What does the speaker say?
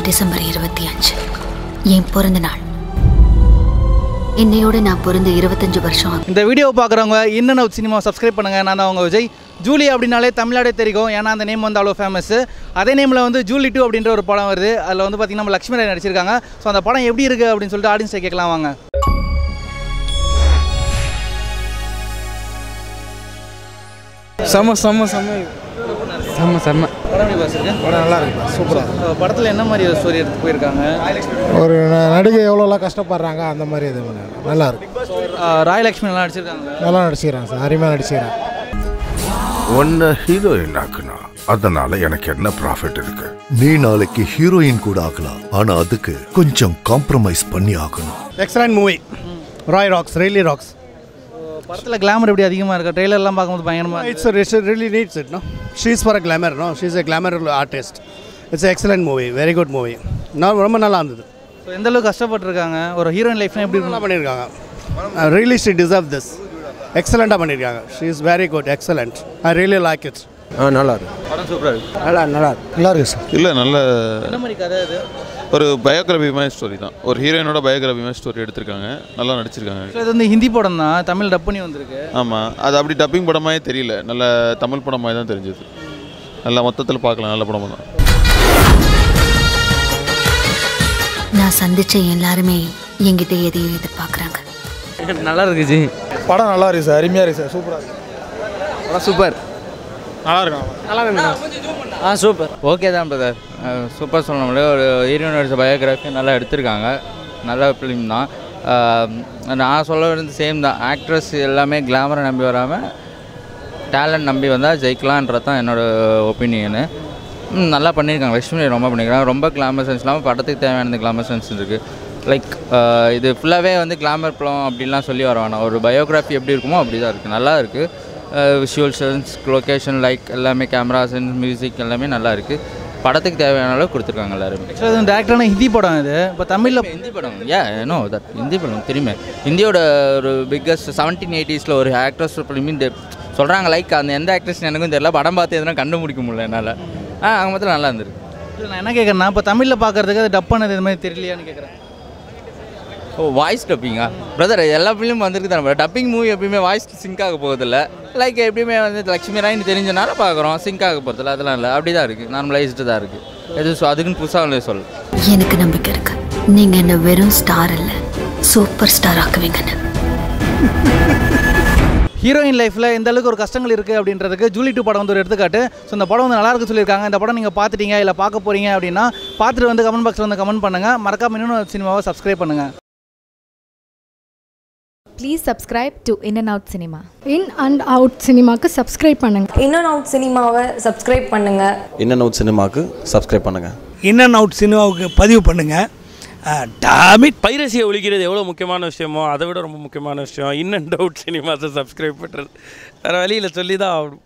December இருபத்தி அஞ்சு என் பிறந்த நாள் என்னையோட நான் பிறந்த இருபத்தஞ்சு வருஷம் ஆகுது. இந்த வீடியோ பார்க்குறவங்க இன்னும் அவுட் சினிமா சப்ஸ்கிரைப் பண்ணுங்கள் நான் தான் அவங்க விஜய் ஜூலி அப்படின்னாலே தமிழ்நாடே தெரியும் ஏன்னா அந்த நேம் வந்து அவ்வளோ ஃபேமஸ் அதே நேமில் வந்து ஜூலி டூ அப்படின்ற ஒரு படம் வருது அதில் வந்து பார்த்திங்கன்னா நம்ம லக்ஷ்மி ராய் நடிச்சிருக்காங்க ஸோ அந்த படம் எப்படி இருக்குது அப்படின்னு சொல்லிட்டு ஆடியன்ஸை கேட்கலாம் வாங்க செம்ம செம்ம செம்ம செம்ம செம்ம படம் எப்படி பாஸ் இருக்கு படம் நல்லா இருக்கு சூப்பராக ஸோ படத்தில் என்ன மாதிரி ஒரு ஸ்டோரி எடுத்து போயிருக்காங்க ஒரு ந- நடிகை எவ்வளோலாம் கஷ்டப்படுறாங்க அந்த மாதிரி இது பண்ணாரு. நல்லா இருக்கு ராய் லக்ஷ்மி நல்லா நடிச்சிருக்காங்க நல்லா நடிச்சுக்கிறாங்க சார் அருமையாக நடிச்சுக்கிறாங்க உன்னை ஹீரோயின் ஆக்குனா அதனால எனக்கு என்ன ப்ராஃபிட் இருக்கு நீ நாளைக்கு ஹீரோயின் கூட ஆகலாம் ஆனா அதுக்கு கொஞ்சம் காம்ப்ரமைஸ் பண்ணி ஆகணும் excellent movie Rai rocks really rocks படத்தில் கிளாமர் எப்படி அதிகமாக இருக்கு ட்ரெய்லர்லாம் பார்க்கும்போது பயங்கரமாக it's it's really needs it no she's for a glamour no she's a glamour artist it's excellent movie very good movie நான் ரொம்ப நல்லா இருந்தது ஸோ எந்த அளவுக்கு கஷ்டப்பட்டிருக்காங்க ஒரு ஹீரோயின் லைஃப்னா எப்படி நல்லா இருக்கும் பண்ணியிருக்காங்க ரியலி ஷி டிசர்வ் திஸ் எக்ஸலண்ட்டாக பண்ணியிருக்காங்க she is very good excellent I really like it ஆ நல்லா இருக்கு படம் சூப்பராக இருக்கு நல்லா நல்லா இருக்கு நல்லா இருக்கு சார் இல்லை நல்ல என்ன மாதிரி கதை இது ஒரு பயோகிராபி மாதிரி ஸ்டோரி தான் ஒரு ஹீரோயினோட பயோகிராபி மாதிரி ஸ்டோரி எடுத்திருக்காங்க நல்லா நடிச்சிருக்காங்க இது வந்து ஹிந்தி படம் தான் தமிழ் டப் பண்ணி வந்திருக்கு ஆமாம் அது அப்படி டப்பிங் படமாயே தெரியல நல்ல தமிழ் படம் மாதிரி தான் தெரிஞ்சது நல்லா மொத்தத்தில் பார்க்கலாம் நல்ல படமாக தான் நான் சந்திச்ச எல்லாருமே என்கிட்ட எதையும் எதிர்பார்க்குறாங்க நல்லா இருக்கு ஜி படம் நல்லா இருக்கு சார் அருமையாக இருக்கு சார் சூப்பராக இருக்கு சூப்பர் நல்லா இருக்கும் ஆ சூப்பர் ஓகே தான் பிரதர் சூப்பர் சொல்ல முடியாது ஒரு ஹீரோயின் நடிச்ச பயோகிராஃபி நல்லா எடுத்திருக்காங்க நல்ல ஃபிலிம் தான் ஆஹ் நான் சொல்ல வேண்டியது சேம் தான் ஆக்ட்ரஸ் எல்லாமே கிளாமரை நம்பி வராமல் டேலண்ட் நம்பி வந்தால் ஜெயிக்கலான்றது தான் என்னோடய ஒப்பீனியனு நல்லா பண்ணியிருக்காங்க லக்ஷ்மி ரொம்ப பண்ணியிருக்காங்க ரொம்ப கிளாமர் சென்ஸ் இல்லாமல் படத்துக்கு தேவையான கிளாமர் சென்ஸ் இருக்குது லைக் இது ஃபுல்லாகவே வந்து கிளாமர் படம் அப்படிலாம் சொல்லி வர வேணாம் ஒரு பயோகிராஃபி எப்படி இருக்குமோ அப்படி தான் இருக்குது நல்லா இருக்குது விஷுவல் சென்ஸ் லொக்கேஷன் லைக் எல்லாமே கேமரா சென்ஸ் மியூசிக் எல்லாமே நல்லா இருக்குது படத்துக்கு தேவையான அளவு கொடுத்துருக்காங்க எல்லாருமே ஆக்சுவலாக இது டேரக்டான ஹிந்தி படம் இது இப்போ தமிழில் ஹிந்தி படம் ஏ நோ தட் ஹிந்தி படம் தெரியுமே இந்தியோட ஒரு பிக்கஸ்ட் செவன்டீன் எயிட்டிஸில் ஒரு ஆக்ட்ரஸ் ஃபிலிம் இந்த சொல்கிறாங்க லைக் அந்த எந்த ஆக்ட்ரஸ் எனக்கும் தெரியல படம் பார்த்து எதுனா கண்டுபிடிக்க முடியல என்னால் ஆ அவங்க மொத்தம் நல்லா இருந்திருக்கு இல்லை நான் என்ன கேட்குறேன்னா இப்போ தமிழில் பார்க்கறதுக்கு அது டப் பண்ணது இது மாதிரி தெரியலையான்னு கேட்குறேன் ஓ வாய்ஸ் டப்பிங்கா பிரதர் எல்லா ஃபிலிம் வந்திருக்கு தானே டப்பிங் மூவி எப்பயுமே வாய்ஸ் சிங்க் ஆக போகிறதில்ல லைக் எப்பயுமே வந்து லக்ஷ்மி ராயின்னு தெரிஞ்சனால பார்க்குறோம் சிங்க் ஆக போகிறதில்ல அதெல்லாம் இல்லை அப்படி தான் இருக்குது நார்மலைஸ்டு தான் இருக்குது எது சொ- அதுக்குன்னு புதுசாக சொல்ல எனக்கு நம்பிக்கை இருக்கு நீங்க என்ன வெறும் ஸ்டார் இல்லை சூப்பர் ஸ்டார் ஆக்குவீங்கன்னு ஹீரோயின் லைஃப்பில் எந்த அளவுக்கு ஒரு கஷ்டங்கள் இருக்குது அப்படின்றதுக்கு ஜூலி டூ படம் வந்து ஒரு எடுத்துக்காட்டு ஸோ இந்த படம் வந்து நல்லா இருக்கு சொல்லியிருக்காங்க இந்த படம் நீங்கள் பார்த்துட்டீங்க இல்லை பார்க்க போகிறீங்க அப்படின்னா பார்த்துட்டு வந்து கமெண்ட் பாக்ஸில் வந்து கமெண்ட் பண்ணுங்கள் மறக்காம இன்னொன்று சினிமாவை சப்ஸ்கிரைப் பண்ணுங்கள் Please subscribe to In and Out Cinema. In and out சினிமாக்கு சப்ஸ்கிரைப் பண்ணுங்க இன் அண்ட் அவுட் சினிமாவை சப்ஸ்கிரைப் பண்ணுங்கள் இன் அண்ட் அவுட் சினிமாவுக்கு சப்ஸ்கிரைப் பண்ணுங்கள் இன் அண்ட் அவுட் சினிமாவுக்கு பதிவு பண்ணுங்கள் டாமிட் பைரசியை ஒழிக்கிறது எவ்வளோ முக்கியமான விஷயமோ அதை விட ரொம்ப முக்கியமான விஷயம் இன் அண்ட் அவுட் சினிமாஸை சப்ஸ்கிரைப் பண்ணுறது வேறு வழியில் சொல்லி தான் ஆகணும்